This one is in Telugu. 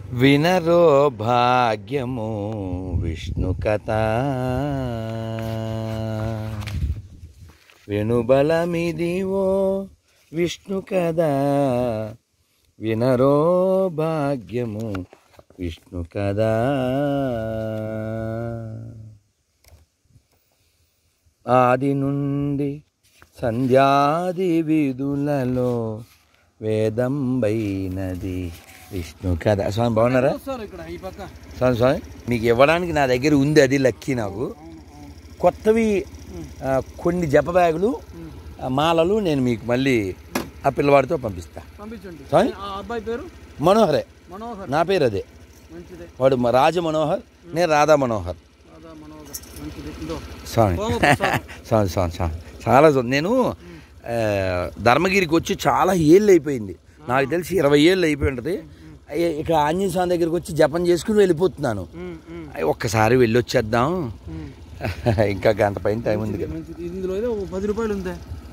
వినరో భాగ్యము విష్ణు కథ వెనుబలమిదివో విష్ణు కథ వినరో భాగ్యము విష్ణు కథ ఆది నుండి సంధ్యాది విధులలో వేదంబైనది విష్ణు కథ స్వామి బాగున్నారా వస్తారు ఇక్కడ ఈ పక్క స్వామి స్వామి మీకు ఇవ్వడానికి నా దగ్గర ఉంది అది లక్కీ నాకు కొత్తవి ఆ, కొన్ని జప బ్యాగులు ఆ, మాలలు నేను మీకు మళ్ళీ ఆ పిల్లవాడితో పంపిస్తా పంపించండి స్వామి ఆ అబ్బాయి పేరు మనోహరే మనోహర్ నా పేరు అదే మంచిదే వాడు మ- రాజ మనోహర్ నేను రాధా మనోహర్ రాధా మనోహర్ మంచిది ఇదో స్వామి ఓం ప్రసాదం. స్వామి స్వామి స్వామి చాలా సం- నేను ఆ, ధర్మగిరికి వచ్చి చాలా ఏళ్ళు అయిపోయింది నాకు తెలిసి ఇరవై ఏళ్ళు అయిపోయి ఉంటుంది అయ్య- ఇక్కడ ఆంజనేయ స్వామి దగ్గరికి వచ్చి జపం చేసుకుని వెళ్ళిపోతున్నాను ఉమ్, ఉమ్, అయ్య, ఒక్కసారి వెళ్ళొచ్చేద్దాం ఉమ్. ఇంకా గంట పైన టైం ఉంది కదా మంచిది ఇందులో ఏదో ఓ పది రూపాయలు ఉందే